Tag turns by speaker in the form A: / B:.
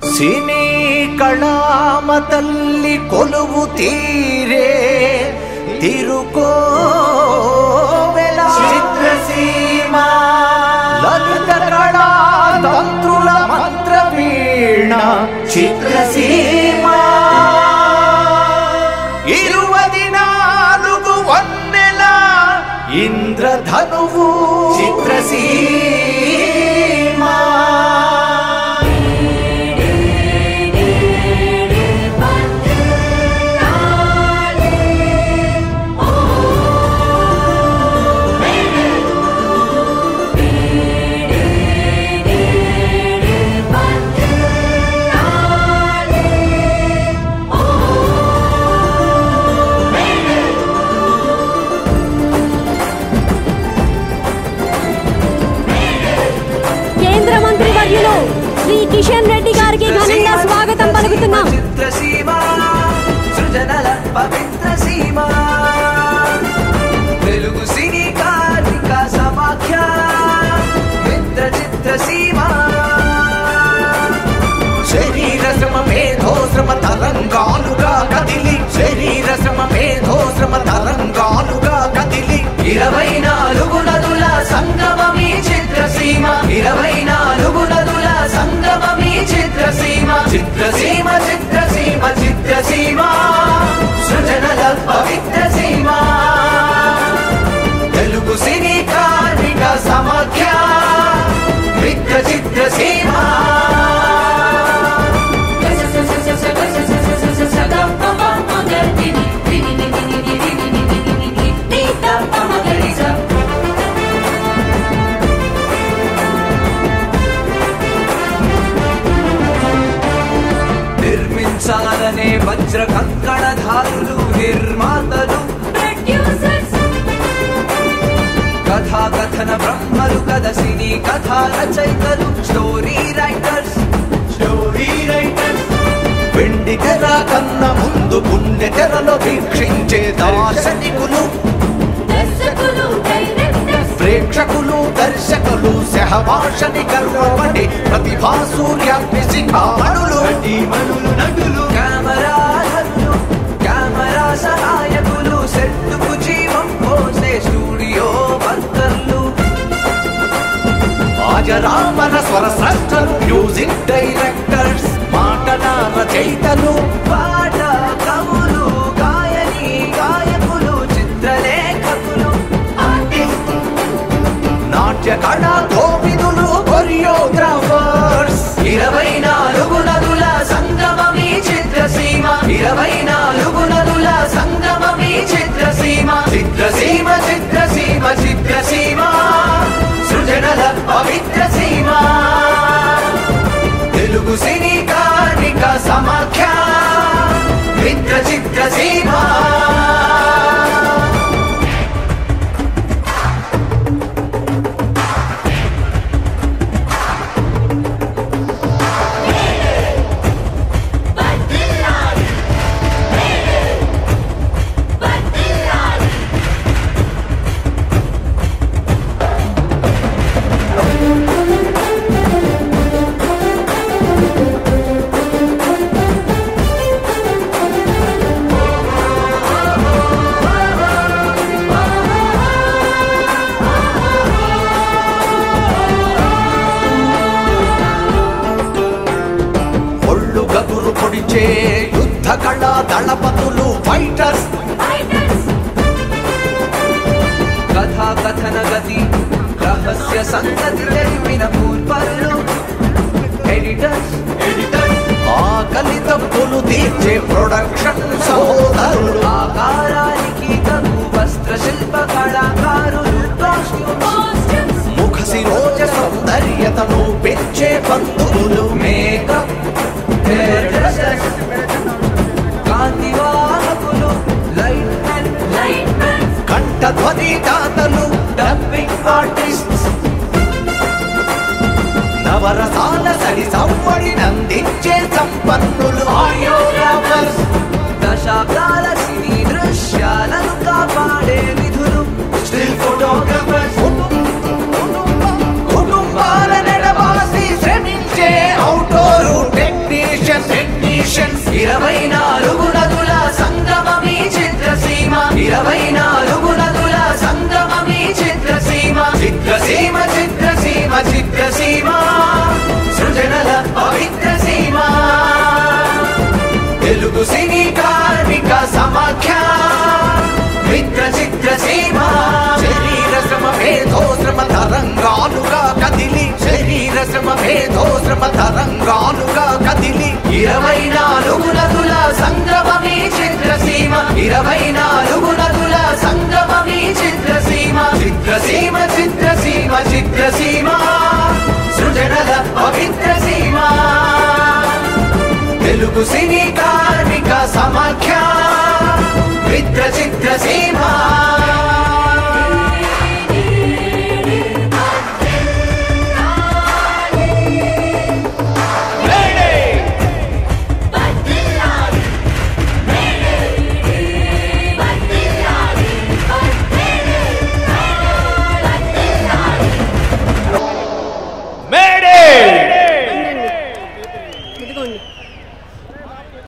A: సినీ కళామ తల్లి కొలువు తీరే తిరుకోవెల చిత్రసీమ లలిత కళా తంత్రుల మంత్ర వీణ చిత్రసీమ ఇరువది నాలుగు వన్నెల ఇంద్రధనువు చిత్రసీమ
B: కేంద్ర మంత్రి వర్యులు శ్రీ కిషన్ రెడ్డి గారికి ఘనంగా స్వాగతం పలుకుతున్నాం
A: చిత్రసీమ సృజనల పవిత్ర సీమ తెలుగు సినీ కార్మిక సమాఖ్య మిత్ర చిత్రసీమ శరీర శ్రమ మేధో శ్రమ తరంగాలుగా కదిలి శరీర శ్రమ మేధో శ్రమ తరంగాలుగా కదిలి ఇరవై నాలుగు నదుల సంగమమీ చిత్రసీమ ఇరవై నాలుగు నదుల సంగమమీ చిత్రసీమ చిత్రసీమ చిత్రసీమ చిత్రసీమ సృజనల పవిత్ర సీమ తెలుగు సినీ కార్మిక సమాఖ్య మిత్ర చిత్రసీమ నిర్మించాలనే వజ్ర కంకణధారులు నిర్మాతలు కథా కథన బ్రహ్మలు కథ సినీ కథా రచయితలు స్టోరీ రైటర్స్ స్టోరీ రైటర్స్ వెండి తెర కన్న ముందు పుణ్య తెరలో వీక్షించే దార్శనికులు ప్రేక్షకులు దర్శకులు సహభాషని గర్వపడి ప్రతిభా సూర్యాగ్ని శిఖామణులు మణులు నటులు కెమెరాలు కెమెరా సహాయకులు సెట్టుకు జీవం పోసే స్టూడియో వర్కర్లు ఆజరామర స్వర స్రష్టలు మ్యూజిక్ డైరెక్టర్స్ మాటల రచయితలు పాట కవులు గాయని గాయకులు చిత్రలేఖకులు నాట్య కళా కోవిదులు కొరియోగ్రాఫర్స్ ఇరవై నాలుగు నదుల సంగమమీ చిత్రసీమ ఇరవై నాలుగు నదుల సంగమమీ చిత్రసీమ చిత్రసీమ చిత్రసీమ చిత్రసీమ సృజనల పవిత్ర సీమ తెలుగు సినీ కార్మిక సమాఖ్య మిత్ర చిత్రసీమ ఒళ్ళు గగురు పొడిచే యుద్ధ కళ దళపతులు ఫైటర్స్ కథా కథన గతి రహస్య సంగతి తెలివిన పూర్వరులు ఎడిటర్స్ ఆకలి తప్పులు తీర్చే ప్రొడక్షన్ సహోదరులు ఆకారానికి తగు వస్త్ర శిల్ప కళాకారులు costumes. ముఖ శిరోజ సౌందర్యతను పెంచే బంధువులు మేకప్ హెయిర్ డ్రెస్సెస్ కాంతివాహకులు లైట్ మ్యాన్ కంఠ ధ్వని దాతలు డబ్బింగ్ ఆర్టిస్ట్ నవరసాల సరి సవ్వడి నందించే సంపన్నులు ఆడియోగ్రాఫర్స్ దశాబ్దాల సినీ దృశ్యాలను కాపాడే విధులు స్టిల్ ఫోటోగ్రాఫర్స్ కుటుంబాల నెడబాసి శ్రమించే అవుటోరు టెక్నీ మేధో శ్రమ తరంగాలుగా కదిలి ఇరవై నాలుగు నదుల సంగమమీ చిత్రసీమ ఇరవై నాలుగు నదుల సంగమమీ చిత్రసీమ చిత్రసీమ చిత్రసీమ చిత్రసీమ సృజనల పవిత్ర సీమ తెలుగు సినీ కార్మిక సమాఖ్య మిత్ర చిత్రసీమ